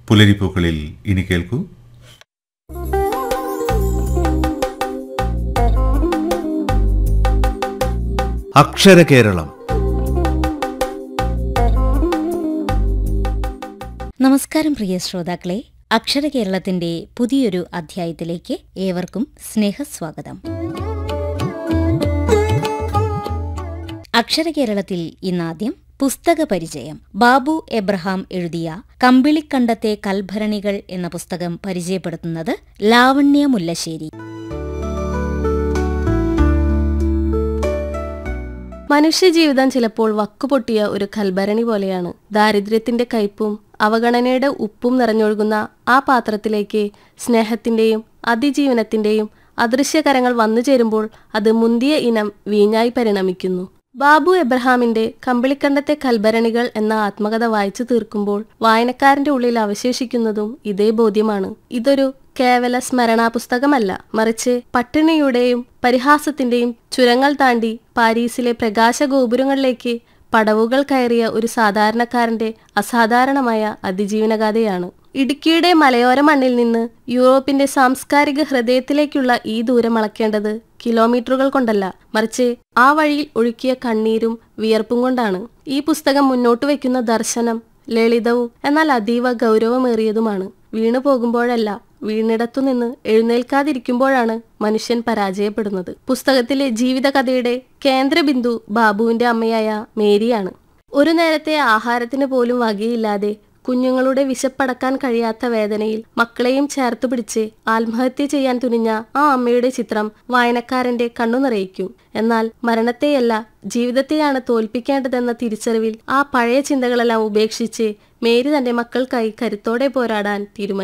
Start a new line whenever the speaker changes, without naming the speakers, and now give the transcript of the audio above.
പുലരിപ്പൂക്കളിൽ ഇനി കേൾക്കൂ
അക്ഷരകേരളം
നമസ്കാരം പ്രിയ ശ്രോതാക്കളെ അക്ഷര കേരളത്തിന്റെ പുതിയൊരു അധ്യായത്തിലേക്ക് ഏവർക്കും സ്നേഹസ്വാഗതം അക്ഷര കേരളത്തിൽ ഇന്നാദ്യം പുസ്തക പരിചയം ബാബു എബ്രഹാം എഴുതിയ കമ്പിളിക്കണ്ടത്തെ കൽഭരണികൾ എന്ന പുസ്തകം പരിചയപ്പെടുത്തുന്നത് ലാവണ്യ മുല്ലശ്ശേരി
മനുഷ്യജീവിതം ചിലപ്പോൾ വക്കുപൊട്ടിയ ഒരു കൽഭരണി പോലെയാണ് ദാരിദ്ര്യത്തിന്റെ കയ്പും അവഗണനയുടെ ഉപ്പും നിറഞ്ഞൊഴുകുന്ന ആ പാത്രത്തിലേക്ക് സ്നേഹത്തിന്റെയും അതിജീവനത്തിന്റെയും അദൃശ്യകരങ്ങൾ വന്നു ചേരുമ്പോൾ അത് മുന്തിയ ഇനം വീഞ്ഞായി പരിണമിക്കുന്നു ബാബു എബ്രഹാമിന്റെ കമ്പിളിക്കണ്ടത്തെ കൽഭരണികൾ എന്ന ആത്മകഥ വായിച്ചു തീർക്കുമ്പോൾ വായനക്കാരന്റെ ഉള്ളിൽ അവശേഷിക്കുന്നതും ഇതേ ബോധ്യമാണ് ഇതൊരു കേവല സ്മരണാ പുസ്തകമല്ല മറിച്ച് പട്ടിണിയുടെയും പരിഹാസത്തിന്റെയും ചുരങ്ങൾ താണ്ടി പാരീസിലെ പ്രകാശ ഗോപുരങ്ങളിലേക്ക് പടവുകൾ കയറിയ ഒരു സാധാരണക്കാരന്റെ അസാധാരണമായ അതിജീവനഗാഥയാണ് ഇടുക്കിയുടെ മലയോര മണ്ണിൽ നിന്ന് യൂറോപ്പിന്റെ സാംസ്കാരിക ഹൃദയത്തിലേക്കുള്ള ഈ ദൂരം അളക്കേണ്ടത് കിലോമീറ്ററുകൾ കൊണ്ടല്ല മറിച്ച് ആ വഴിയിൽ ഒഴുക്കിയ കണ്ണീരും വിയർപ്പും കൊണ്ടാണ് ഈ പുസ്തകം മുന്നോട്ട് വയ്ക്കുന്ന ദർശനം ലളിതവും എന്നാൽ അതീവ ഗൗരവമേറിയതുമാണ് വീണു പോകുമ്പോഴല്ല വീണിടത്തുനിന്ന് എഴുന്നേൽക്കാതിരിക്കുമ്പോഴാണ് മനുഷ്യൻ പരാജയപ്പെടുന്നത് പുസ്തകത്തിലെ ജീവിതകഥയുടെ കേന്ദ്രബിന്ദു ബാബുവിന്റെ അമ്മയായ മേരിയാണ് ഒരു നേരത്തെ ആഹാരത്തിന് പോലും വകയില്ലാതെ കുഞ്ഞുങ്ങളുടെ വിശപ്പടക്കാൻ കഴിയാത്ത വേദനയിൽ മക്കളെയും ചേർത്തു പിടിച്ച് ആത്മഹത്യ ചെയ്യാൻ തുനിഞ്ഞ ആ അമ്മയുടെ ചിത്രം വായനക്കാരന്റെ കണ്ണു നിറയിക്കും എന്നാൽ മരണത്തെയല്ല ജീവിതത്തെയാണ് തോൽപ്പിക്കേണ്ടതെന്ന തിരിച്ചറിവിൽ ആ പഴയ ചിന്തകളെല്ലാം ഉപേക്ഷിച്ച് മേരി തന്റെ മക്കൾക്കായി കരുത്തോടെ പോരാടാൻ തീരുമാനിച്ചു